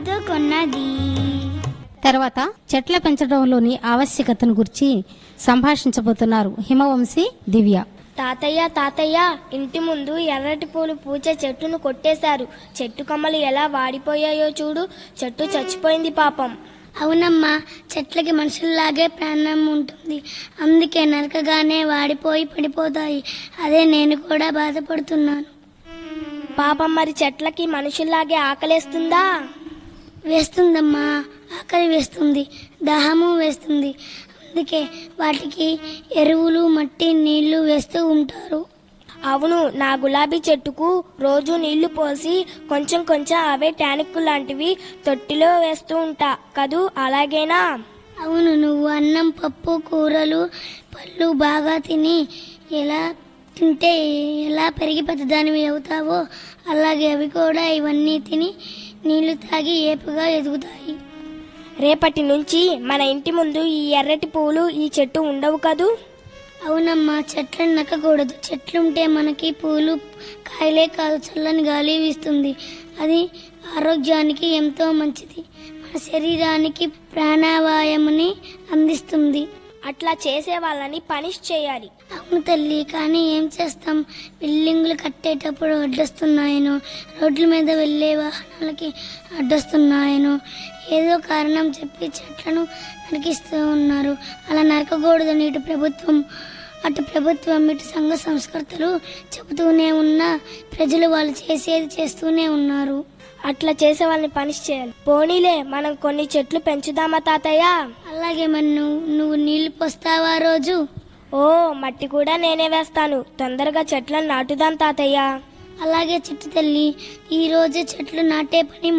కొన్నది తర్వాత చెట్ల పెంచడంలోని ఆవశ్యకతను గురించి సంభాషించబోతున్నారు హిమవంశి దివ్య తాతయ్య తాతయ్య ఇంటి ముందు ఎర్రటి పూలు పూచే చెట్టును కొట్టేశారు చెట్టు కొమ్మలు ఎలా వాడిపోయాయో చూడు చెట్టు చచ్చిపోయింది పాపం అవునమ్మా చెట్లకి మనుషుల్లాగే ప్రాణం ఉంటుంది అందుకే నరకగానే వాడిపోయి పడిపోతాయి అదే నేను కూడా బాధపడుతున్నాను పాపం మరి చెట్లకి మనుషుల్లాగే ఆకలేస్తుందా వేస్తుందమ్మా ఆకలి వేస్తుంది దాహము వేస్తుంది అందుకే వాటికి ఎరువులు మట్టి నీళ్లు వేస్తూ ఉంటారు అవును నా గులాబీ చెట్టుకు రోజు నీళ్లు పోసి కొంచెం కొంచెం అవే టానిక్ లాంటివి తొట్టిలో వేస్తూ ఉంటా కదూ అలాగేనా అవును నువ్వు అన్నం పప్పు కూరలు పళ్ళు బాగా తిని ఎలా తింటే ఎలా పెరిగి పెద్దదానివి అవుతావో అలాగే అవి కూడా ఇవన్నీ తిని నీళ్లు తాగి ఏపుగా ఎదుగుతాయి రేపటి నుంచి మన ఇంటి ముందు ఈ ఎర్రటి పూలు ఈ చెట్టు ఉండవు కదూ అవునమ్మా చెట్లను నక్కకూడదు చెట్లుంటే మనకి పూలు కాయలే కాదు చల్లని గాలి వీస్తుంది అది ఆరోగ్యానికి ఎంతో మంచిది మన శరీరానికి ప్రాణవాయముని అందిస్తుంది అట్లా చేసే వాళ్ళని పనిష్ చేయాలి అవును తల్లి కానీ ఏం చేస్తాం బిల్డింగులు కట్టేటప్పుడు అడ్డొస్తున్నాయను రోడ్ల మీద వెళ్ళే వాహనాలకి అడ్డొస్తున్నాయను ఏదో కారణం చెప్పి చెట్లను నరికిస్తూ ఉన్నారు అలా నరకకూడదని ఇటు ప్రభుత్వం అటు ప్రభుత్వం ఇటు సంఘ సంస్కర్తలు చెబుతూనే ఉన్నా ప్రజలు వాళ్ళు చేసేది చేస్తూనే ఉన్నారు అట్లా చేసే వాళ్ళని పనిష్ చేయాలి పోనీలే మనం కొన్ని చెట్లు పెంచుదామా తాతయ్య అలాగే మరి నువ్వు నువ్వు నీళ్లు పోస్తావా రోజు ఓ మట్టి కూడా నేనే వేస్తాను తొందరగా చెట్లను నాటుదాం తాతయ్య అలాగే చిట్టు తల్లి ఈ రోజే చెట్లు నాటే పని